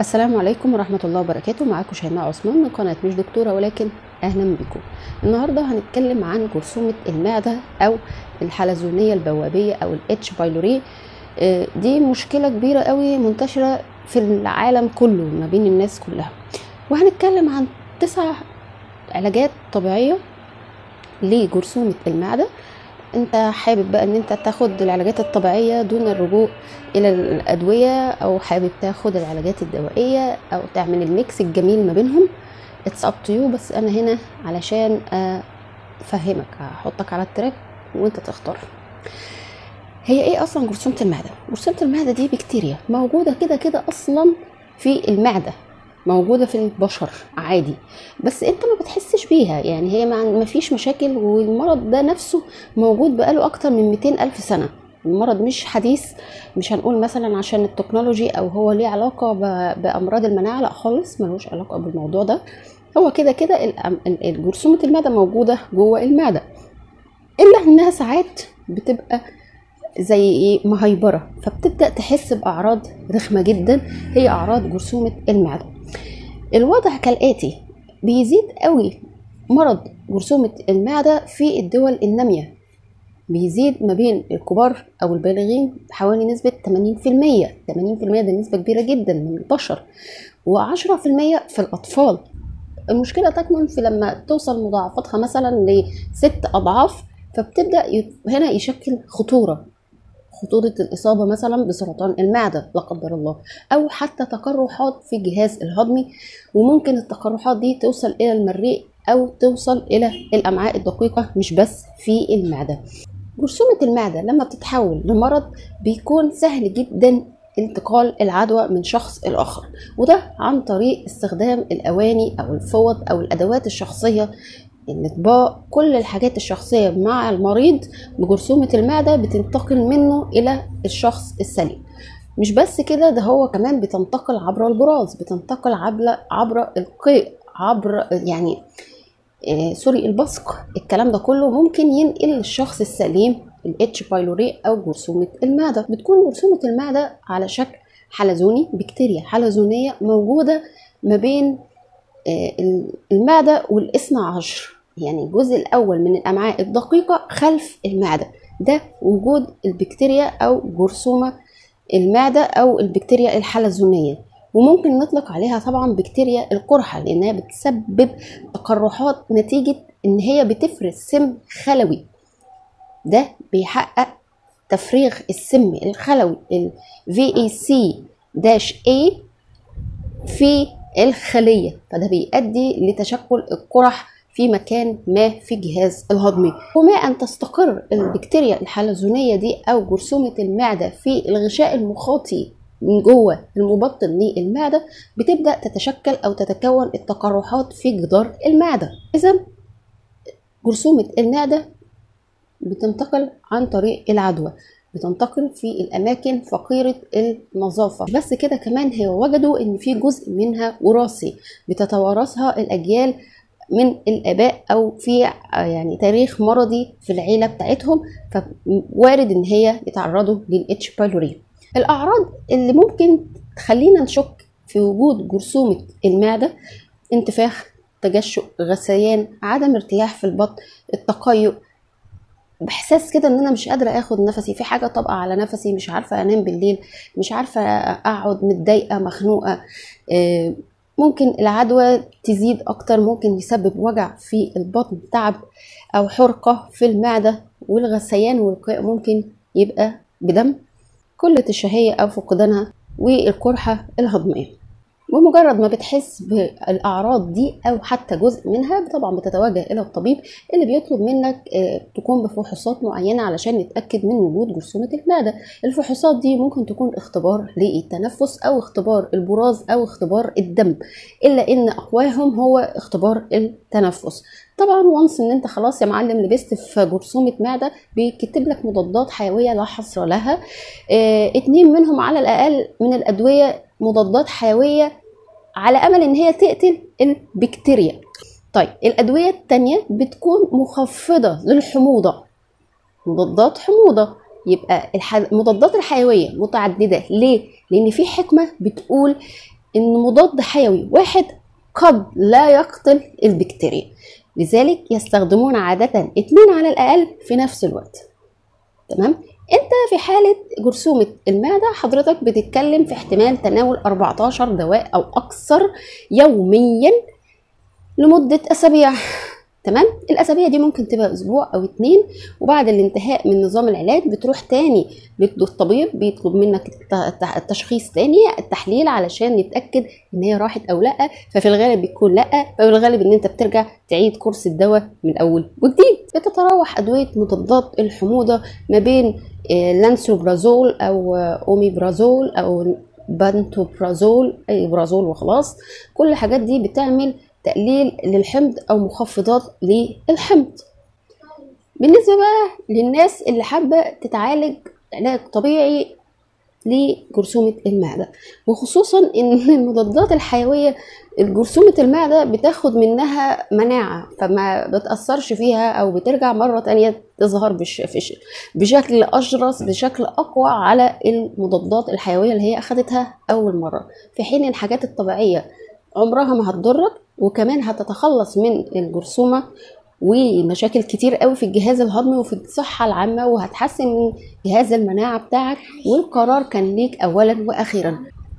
السلام عليكم ورحمة الله وبركاته معاكم شيماء عثمان من قناة مش دكتورة ولكن أهلا بكم النهاردة هنتكلم عن جرثومة المعدة أو الحلزونية البوابية أو الاتش بايلوري آه، دي مشكلة كبيرة قوي منتشرة في العالم كله ما بين الناس كلها وهنتكلم عن تسع علاجات طبيعية لجرثومة المعدة انت حابب بقى ان انت تاخد العلاجات الطبيعية دون الرجوع الى الادوية او حابب تاخد العلاجات الدوائية او تعمل الميكس الجميل ما بينهم اتس اب تو يو بس انا هنا علشان افهمك هحطك على التراك وانت تختار هي ايه اصلا جرثومة المعدة جرثومة المعدة دي بكتيريا موجودة كده كده اصلا في المعدة موجودة في البشر عادي بس انت ما بتحسش بيها يعني هي ما فيش مشاكل والمرض ده نفسه موجود بقاله اكتر من 200 الف سنة المرض مش حديث مش هنقول مثلا عشان التكنولوجي او هو ليه علاقة ب- بامراض المناعة لا خالص ملوش علاقة بالموضوع ده هو كده كده الأم- ال- ال- جرثومة المعدة موجودة جوه المعدة الا انها ساعات بتبقى زي ايه مهيبرة فبتبدأ تحس بأعراض رخمة جدا هي أعراض جرثومة المعدة الوضع كالآتي بيزيد قوي مرض جرثومة المعدة في الدول النامية بيزيد ما بين الكبار أو البالغين حوالي نسبة 80% 80% دي نسبة كبيرة جدا من البشر و10% في الأطفال المشكلة تكمن في لما توصل مضاعفتها مثلا لست أضعاف فبتبدأ ي- هنا يشكل خطورة خطورة الإصابة مثلا بسرطان المعدة لا قدر الله أو حتى تقرحات في الجهاز الهضمي وممكن التقرحات دي توصل إلى المريء أو توصل إلى الأمعاء الدقيقة مش بس في المعدة جرثومة المعدة لما بتتحول لمرض بيكون سهل جدا انتقال العدوى من شخص لآخر وده عن طريق استخدام الأواني أو الفوط أو الأدوات الشخصية الأطباق كل الحاجات الشخصية مع المريض بجرثومة المعدة بتنتقل منه إلى الشخص السليم مش بس كده ده هو كمان بتنتقل عبر البراز بتنتقل عبر عبر القيء عبر يعني آه، سوري البصق الكلام ده كله ممكن ينقل للشخص السليم الاتش بايلوري او جرثومه المعده بتكون جرثومه المعده على شكل حلزوني بكتيريا حلزونيه موجوده ما بين آه، المعده والاثنى عشر يعني الجزء الاول من الامعاء الدقيقه خلف المعده ده وجود البكتيريا او جرثومه المعده او البكتيريا الحلزونيه وممكن نطلق عليها طبعا بكتيريا القرحه لانها بتسبب تقرحات نتيجه ان هي بتفرز سم خلوي ده بيحقق تفريغ السم الخلوي ال VAC داش A في الخلية فده بيؤدي لتشكل القرح في مكان ما في الجهاز الهضمي وما أن تستقر البكتيريا الحلزونية دي أو جرثومة المعدة في الغشاء المخاطي من جوه المبطن للمعدة بتبدأ تتشكل أو تتكون التقرحات في جدار المعدة إذا جرثومة المعدة بتنتقل عن طريق العدوى بتنتقل في الأماكن فقيرة النظافة بس كده كمان هي وجدوا إن في جزء منها وراثي بتتوارثها الأجيال من الآباء أو في يعني تاريخ مرضي في العيلة بتاعتهم فوارد إن هي يتعرضوا للإتش بايلوري الأعراض اللي ممكن تخلينا نشك في وجود جرثومة المعدة انتفاخ تجشؤ غثيان عدم ارتياح في البطن التقيؤ باحساس كده ان انا مش قادره اخد نفسي في حاجه طابقه على نفسي مش عارفه انام بالليل مش عارفه اقعد متضايقه مخنوقه آه، ممكن العدوى تزيد اكتر ممكن يسبب وجع في البطن تعب او حرقه في المعده والغثيان والقيء ممكن يبقى بدم قله الشهيه او فقدانها والقرحه الهضميه ومجرد ما بتحس بالاعراض دي او حتى جزء منها طبعا بتتوجه الى الطبيب اللي بيطلب منك آه، تقوم بفحوصات معينه علشان يتاكد من وجود جرثومه المعده الفحوصات دي ممكن تكون اختبار للتنفس او اختبار البراز او اختبار الدم الا ان اقواهم هو اختبار التنفس طبعا وانس ان انت خلاص يا معلم لبست في جرثومه معده بيكتب لك مضادات حيويه لا حصر لها اه اتنين منهم على الاقل من الادويه مضادات حيويه على امل ان هي تقتل البكتيريا طيب الادويه التانية بتكون مخفضه للحموضه مضادات حموضه يبقى الح- المضادات الحيويه متعدده ليه لان في حكمه بتقول ان مضاد حيوي واحد قد لا يقتل البكتيريا لذلك يستخدمون عادة اتنين على الأقل في نفس الوقت تمام انت في حالة جرثومة المعدة حضرتك بتتكلم في احتمال تناول 14 دواء او اكثر يوميا لمدة اسابيع تمام الاسابيع دي ممكن تبقى اسبوع او اتنين وبعد الانتهاء من نظام العلاج بتروح تاني للطبيب بيطلب منك التشخيص تاني التحليل علشان نتاكد ان هي راحت او لا ففي الغالب بيكون لا ففي الغالب ان انت بترجع تعيد كورس الدواء من اول وجديد بتتراوح ادويه مضادات الحموضه ما بين لانسوبرازول او اوميبرازول او بانتوبرازول اي برازول وخلاص كل الحاجات دي بتعمل تقليل للحمض او مخفضات للحمض بالنسبه بقى للناس اللي حابه تتعالج علاج طبيعي لجرثومة المعدة وخصوصا ان المضادات الحيوية جرثومة المعدة بتاخد منها مناعة فما بتأثرش فيها او بترجع مرة تانية تظهر بش بشكل اشرس بشكل اقوى على المضادات الحيوية اللي هي اخدتها اول مرة في حين الحاجات الطبيعية عمرها ما هتضرك وكمان هتتخلص من الجرثومه ومشاكل كتير قوي في الجهاز الهضمي وفي الصحة العامة وهتحسن من جهاز المناعة بتاعك والقرار كان ليك أولا وأخيرا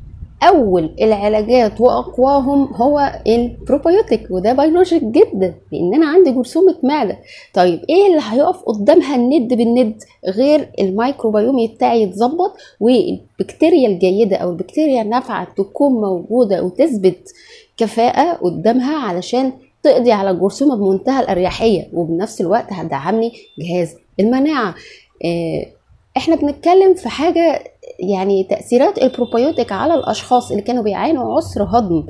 اول العلاجات واقواهم هو البروبيوتيك وده بيولوجيك جدا لان انا عندي جرثومه معده طيب ايه اللي هيقف قدامها الند بالند غير الميكروبيوم بتاعي يتظبط والبكتيريا الجيده او البكتيريا النافعه تكون موجوده وتثبت كفاءه قدامها علشان تقضي على الجرثومه بمنتهى الاريحيه وبنفس الوقت هتدعمني جهاز المناعه إيه احنا بنتكلم في حاجه يعني تاثيرات البروبيوتيك على الاشخاص اللي كانوا بيعانوا عسر هضم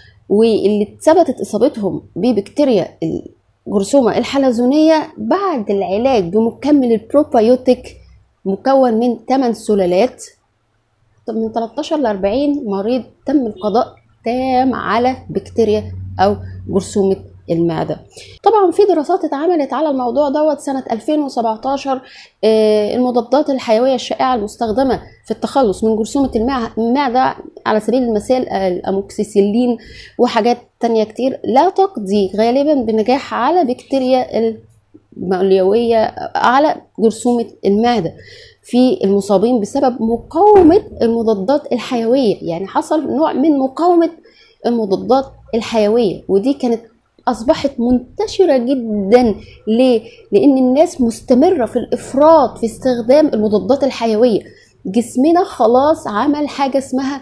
واللي ثبتت اصابتهم ببكتيريا الجرثومه الحلزونيه بعد العلاج بمكمل البروبيوتيك مكون من 8 سلالات من 13 ل 40 مريض تم القضاء تام على بكتيريا او جرثومه المعده طبعا في دراسات اتعملت على الموضوع دوت سنه 2017 المضادات الحيويه الشائعه المستخدمه في التخلص من جرثومه المعده على سبيل المثال الاموكسيسيلين وحاجات تانية كتير لا تقضي غالبا بنجاح على بكتيريا المليويه على جرثومه المعده في المصابين بسبب مقاومه المضادات الحيويه يعني حصل نوع من مقاومه المضادات الحيويه ودي كانت اصبحت منتشره جدا ليه لان الناس مستمره في الافراط في استخدام المضادات الحيويه جسمنا خلاص عمل حاجه اسمها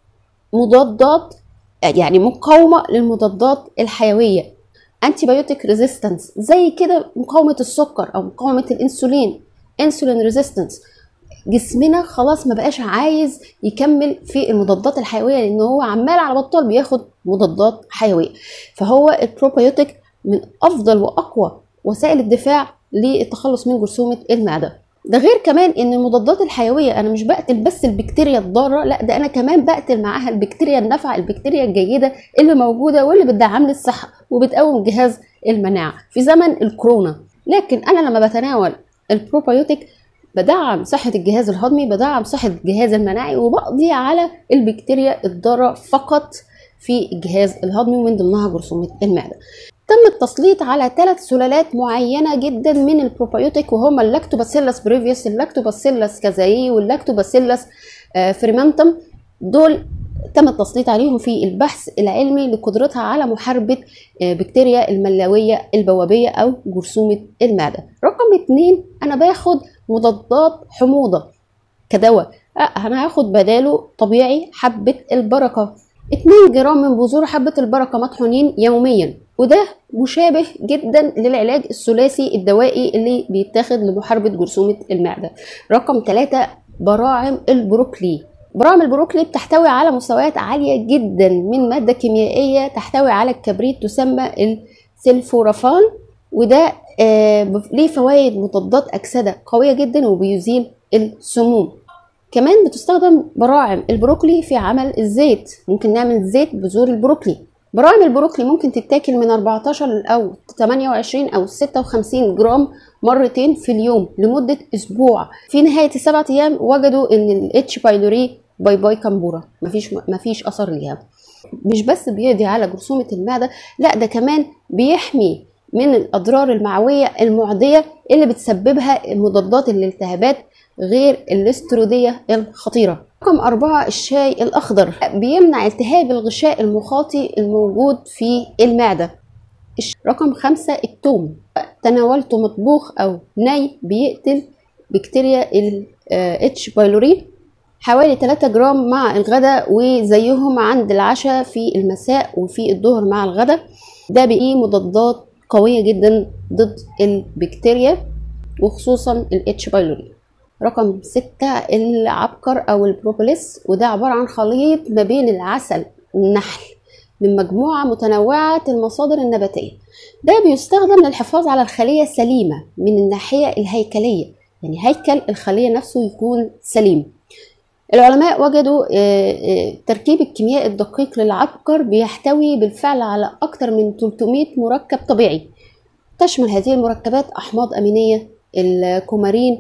مضادات يعني مقاومه للمضادات الحيويه انتي بايوتيك ريزيستنس زي كده مقاومه السكر او مقاومه الانسولين انسولين ريزيستنس جسمنا خلاص ما بقاش عايز يكمل في المضادات الحيويه لان هو عمال على بطال بياخد مضادات حيويه فهو البروبيوتيك من افضل واقوى وسائل الدفاع للتخلص من جرثومه المعده ده غير كمان ان المضادات الحيويه انا مش بقتل بس البكتيريا الضاره لا ده انا كمان بقتل معاها البكتيريا النافعه البكتيريا الجيده اللي موجوده واللي بتدعم لي الصحه وبتقوم جهاز المناعه في زمن الكورونا لكن انا لما بتناول البروبيوتيك بدعم صحة الجهاز الهضمي بدعم صحة الجهاز المناعي وبقضي على البكتيريا الضارة فقط في الجهاز الهضمي ومن ضمنها جرثومة المعدة تم التسليط على ثلاث سلالات معينة جدا من البروبيوتيك وهما اللاكتوباسيلس بريفيوس اللاكتوباسيلس كازايي واللاكتوباسيلس فريمنتم دول تم التسليط عليهم في البحث العلمي لقدرتها على محاربة بكتيريا الملاوية البوابية أو جرثومة المعدة رقم اتنين أنا باخد مضادات حموضة كدواء أنا هاخد بداله طبيعي حبة البركة 2 جرام من بذور حبة البركة مطحونين يوميا وده مشابه جدا للعلاج الثلاثي الدوائي اللي بيتاخد لمحاربة جرثومة المعدة رقم 3 براعم البروكلي براعم البروكلي بتحتوي على مستويات عالية جدا من مادة كيميائية تحتوي على الكبريت تسمى السلفورافان وده آه ليه فوائد مضادات أكسدة قوية جدا وبيزيل السموم كمان بتستخدم براعم البروكلي في عمل الزيت ممكن نعمل زيت بذور البروكلي براعم البروكلي ممكن تتاكل من 14 او 28 او 56 جرام مرتين في اليوم لمدة اسبوع في نهاية السبعة ايام وجدوا ان الاتش بايلوري باي باي كمبوره مفيش مفيش اثر ليها مش بس بيقضي على جرثومه المعده لا ده كمان بيحمي من الاضرار المعويه المعديه اللي بتسببها مضادات الالتهابات غير الاستروديه الخطيره رقم أربعة الشاي الأخضر بيمنع التهاب الغشاء المخاطي الموجود في المعدة رقم خمسة التوم تناولته مطبوخ أو ني بيقتل بكتيريا ال اتش بايلوري حوالي 3 جرام مع الغداء وزيهم عند العشاء في المساء وفي الظهر مع الغداء ده بقيه مضادات قوية جدا ضد البكتيريا وخصوصا الاتش بايلوري رقم ستة العبقر أو البروبوليس وده عبارة عن خليط ما بين العسل والنحل من مجموعة متنوعة المصادر النباتية ده بيستخدم للحفاظ على الخلية سليمة من الناحية الهيكلية يعني هيكل الخلية نفسه يكون سليم العلماء وجدوا تركيب الكيميائي الدقيق للعبقر بيحتوي بالفعل على أكثر من 300 مركب طبيعي تشمل هذه المركبات أحماض أمينية الكومارين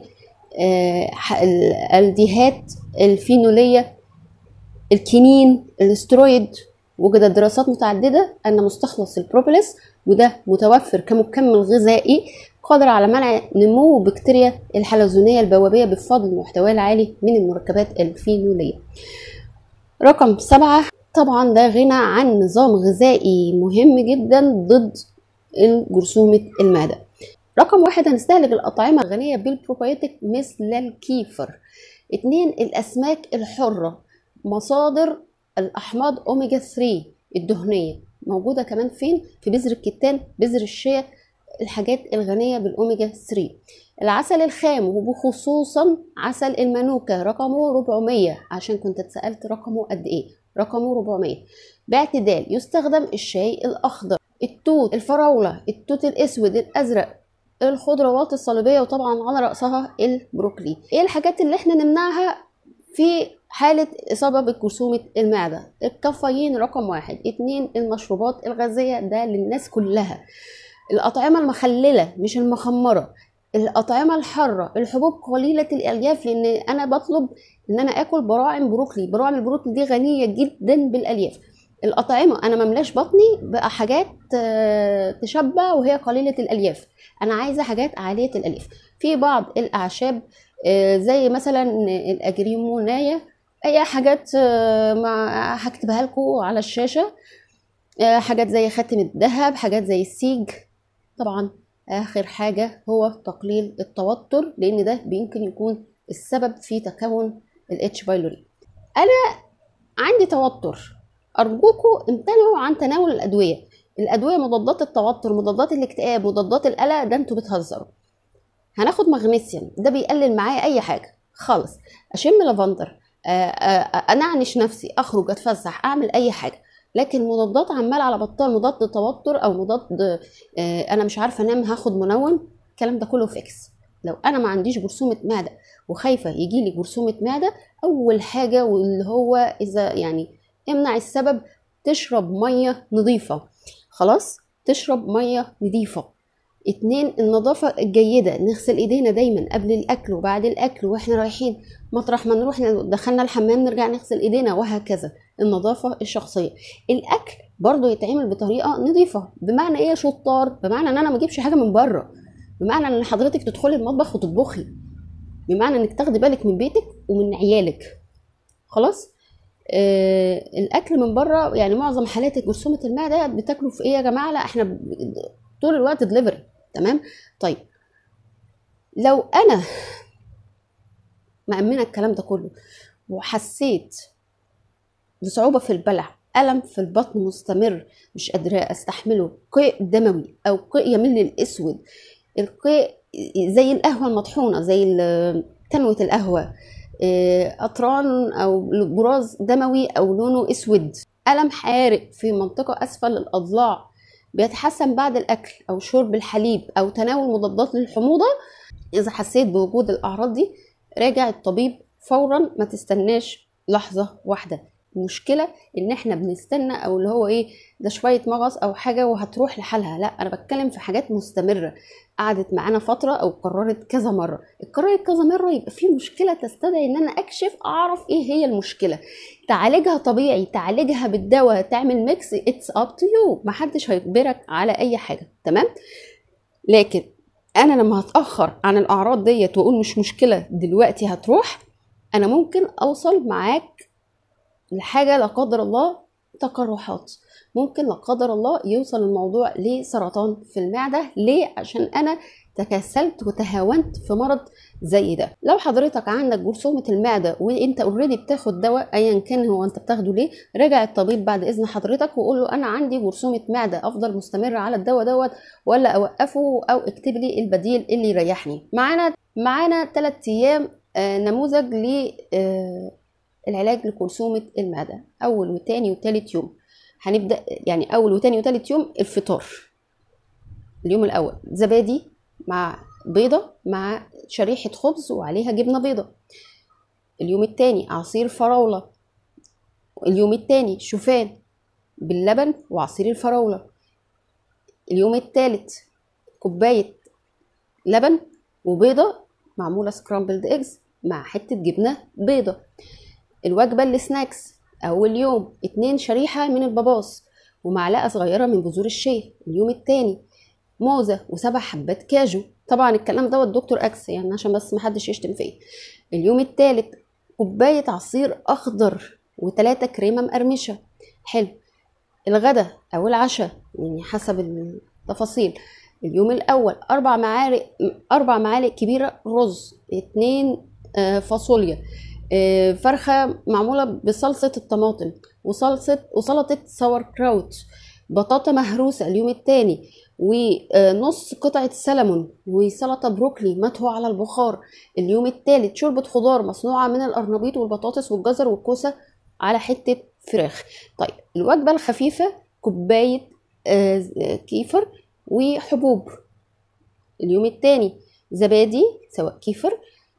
الالديهات الفينولية الكينين الاسترويد وجدت دراسات متعددة أن مستخلص البروبوليس وده متوفر كمكمل غذائي قادر على منع نمو بكتيريا الحلزونية البوابية بفضل محتواه العالي من المركبات الفينولية رقم سبعة طبعا ده غنى عن نظام غذائي مهم جدا ضد جرثومة المعدة رقم واحد هنستهلك الأطعمة الغنية بالبروبايوتيك مثل الكيفر اتنين الأسماك الحرة مصادر الأحماض أوميجا 3 الدهنية موجودة كمان فين؟ في بذر الكتان بذر الشيا الحاجات الغنية بالأوميجا 3 العسل الخام وبخصوصا عسل المانوكا رقمه 400 عشان كنت اتسألت رقمه قد ايه رقمه 400 باعتدال يستخدم الشاي الأخضر التوت الفراولة التوت الأسود الأزرق الخضروات الصليبيه وطبعا على راسها البروكلي ايه الحاجات اللي احنا نمنعها في حالة إصابة بجرثومة المعدة الكافيين رقم واحد اتنين المشروبات الغازية ده للناس كلها الأطعمة المخللة مش المخمرة الأطعمة الحارة الحبوب قليلة الألياف لأن أنا بطلب إن أنا آكل براعم بروكلي براعم البروكلي دي غنية جدا بالألياف الأطعمة أنا مملاش بطني بقى حاجات تشبع وهي قليلة الألياف أنا عايزة حاجات عالية الألياف في بعض الأعشاب زي مثلا الأجريموناية أي حاجات مع هكتبها لكم على الشاشة حاجات زي خاتم الذهب حاجات زي السيج طبعا آخر حاجة هو تقليل التوتر لأن ده يمكن يكون السبب في تكون الاتش بايلوري أنا عندي توتر أرجوكم امتنعوا عن تناول الأدوية الأدوية مضادات التوتر مضادات الاكتئاب مضادات القلق ده انتوا بتهزروا هناخد مغنيسيوم ده بيقلل معايا أي حاجة خالص أشم لافندر أنعنش نفسي أخرج أتفسح أعمل أي حاجة لكن مضادات عمال على بطال مضاد توتر او مضاد انا مش عارفه انام هاخد منوم الكلام ده كله فيكس لو انا ما عنديش جرثومه معده وخايفه يجي لي جرثومه معده اول حاجه واللي هو اذا يعني امنع السبب تشرب ميه نظيفه خلاص تشرب ميه نظيفه اتنين النظافة الجيدة نغسل ايدينا دايما قبل الاكل وبعد الاكل واحنا رايحين مطرح ما نروح دخلنا الحمام نرجع نغسل ايدينا وهكذا النظافة الشخصية الاكل برضو يتعمل بطريقة نظيفة بمعنى ايه يا شطار بمعنى ان انا ما اجيبش حاجة من بره بمعنى ان حضرتك تدخلي المطبخ وتطبخي بمعنى انك تاخدي بالك من بيتك ومن عيالك خلاص آه الاكل من بره يعني معظم حالات جرثومه المعده بتاكلوا في ايه يا جماعه لا احنا طول الوقت دليفري تمام طيب لو انا مأمنة الكلام ده كله وحسيت بصعوبة في البلع ألم في البطن مستمر مش قادرة أستحمله قيء دموي أو قيء يميل للأسود القيء زي القهوة المطحونة زي تنوة القهوة أطران أو براز دموي أو لونه أسود ألم حارق في منطقة أسفل الأضلاع بيتحسن بعد الأكل أو شرب الحليب أو تناول مضادات للحموضة إذا حسيت بوجود الأعراض دي راجع الطبيب فورا ما تستناش لحظة واحدة المشكله ان احنا بنستنى او اللي هو ايه ده شويه مغص او حاجه وهتروح لحالها لا انا بتكلم في حاجات مستمره قعدت معانا فتره او قررت كذا مره اتكررت كذا مره يبقى في مشكله تستدعي ان انا اكشف اعرف ايه هي المشكله تعالجها طبيعي تعالجها بالدواء تعمل ميكس اتس اب تو يو محدش هيجبرك على اي حاجه تمام لكن انا لما هتاخر عن الاعراض ديت واقول مش مشكله دلوقتي هتروح انا ممكن اوصل معاك لحاجه لا قدر الله تقرحات ممكن لا قدر الله يوصل الموضوع لسرطان في المعده ليه عشان انا تكاسلت وتهاونت في مرض زي ده لو حضرتك عندك جرثومه المعده وانت اوريدي بتاخد دواء ايا كان هو انت بتاخده ليه راجع الطبيب بعد اذن حضرتك وقول له انا عندي جرثومه معده افضل مستمر على الدواء دوت ولا اوقفه او اكتب لي البديل اللي يريحني معانا معانا 3 ايام آه نموذج ل آه العلاج لجرثومه المعده اول وتاني وتالت يوم هنبدا يعني اول وتاني وتالت يوم الفطار اليوم الاول زبادي مع بيضه مع شريحه خبز وعليها جبنه بيضه اليوم التاني عصير فراوله اليوم التاني شوفان باللبن وعصير الفراوله اليوم التالت كوبايه لبن وبيضه معموله سكرامبلد ايجز مع حته جبنه بيضه الوجبه السناكس اول يوم اتنين شريحه من الباباص ومعلقه صغيره من بذور الشيا اليوم التاني موزه وسبع حبات كاجو طبعا الكلام دوت دكتور اكس يعني عشان بس محدش يشتم فيا اليوم التالت كوبايه عصير اخضر وتلاتة كريمه مقرمشه حلو الغدا او العشاء يعني حسب التفاصيل اليوم الاول اربع معالق اربع معالق كبيره رز اتنين فاصوليا فرخه معموله بصلصه الطماطم وصلصه وسلطه ساور كراوت بطاطا مهروسه اليوم الثاني ونص قطعة سلمون وسلطة بروكلي مدهو على البخار اليوم الثالث شوربة خضار مصنوعة من القرنبيط والبطاطس والجزر والكوسة على حتة فراخ طيب الوجبة الخفيفة كوباية كيفر وحبوب اليوم الثاني زبادي سواء كيفر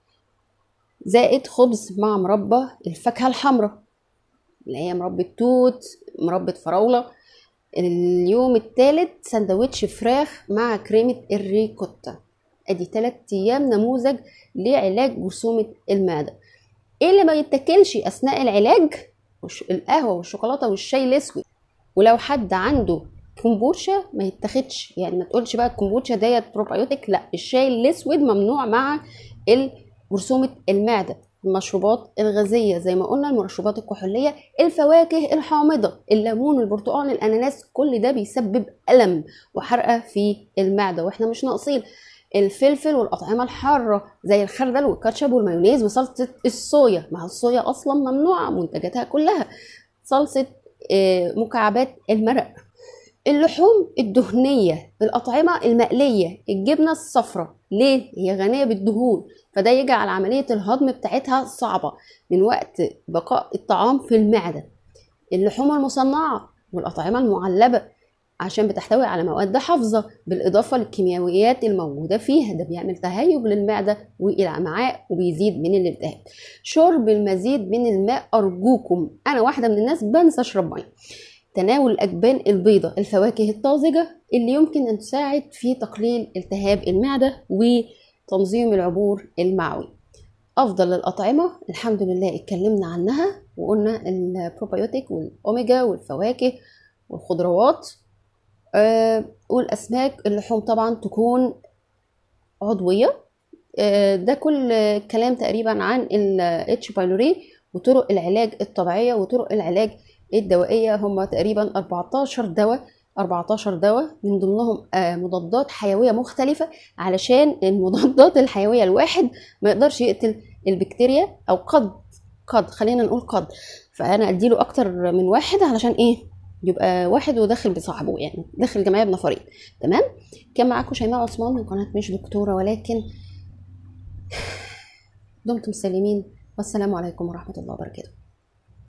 زائد خبز مع مربى الفاكهة الحمراء اللي هي مربى توت مربى فراولة اليوم الثالث سندوتش فراخ مع كريمة الريكوتا ادي تلات ايام نموذج لعلاج جرثومة المعدة ايه اللي ما يتاكلش اثناء العلاج القهوة والشوكولاتة والشاي الاسود ولو حد عنده كومبوتشا ما يتاخدش يعني ما تقولش بقى الكومبوتشا ديت بروبايوتيك لا الشاي الاسود ممنوع مع جرثومة المعدة المشروبات الغازية زي ما قلنا المشروبات الكحولية الفواكه الحامضة الليمون البرتقال الأناناس كل ده بيسبب ألم وحرقة في المعدة وإحنا مش ناقصين الفلفل والأطعمة الحارة زي الخردل والكاتشب والمايونيز وصلصة الصويا مع الصويا أصلا ممنوعة منتجاتها كلها صلصة مكعبات المرق اللحوم الدهنية الأطعمة المقلية الجبنة الصفراء ليه؟ هي غنية بالدهون فده يجعل عملية الهضم بتاعتها صعبة من وقت بقاء الطعام في المعدة اللحوم المصنعة والأطعمة المعلبة عشان بتحتوي على مواد حافظة بالإضافة للكيميائيات الموجودة فيها ده بيعمل تهيج للمعدة والأمعاء وبيزيد من الالتهاب شرب المزيد من الماء أرجوكم أنا واحدة من الناس بنسى أشرب مية تناول الأجبان البيضاء الفواكه الطازجة اللي يمكن أن تساعد في تقليل التهاب المعدة وتنظيم العبور المعوي أفضل الأطعمة الحمد لله اتكلمنا عنها وقلنا البروبيوتيك والأوميجا والفواكه والخضروات آه والأسماك اللحوم طبعا تكون عضوية آه ده كل كلام تقريبا عن الاتش بايلوري وطرق العلاج الطبيعية وطرق العلاج الدوائية هم تقريبا 14 دواء 14 دواء من ضمنهم مضادات حيوية مختلفة علشان المضادات الحيوية الواحد ما يقدرش يقتل البكتيريا أو قد قد خلينا نقول قد فأنا أديله أكتر من واحد علشان إيه يبقى واحد وداخل بصاحبه يعني داخل جمعية بنفرين تمام كان معاكم شيماء عثمان من قناة مش دكتورة ولكن دمتم سالمين والسلام عليكم ورحمة الله وبركاته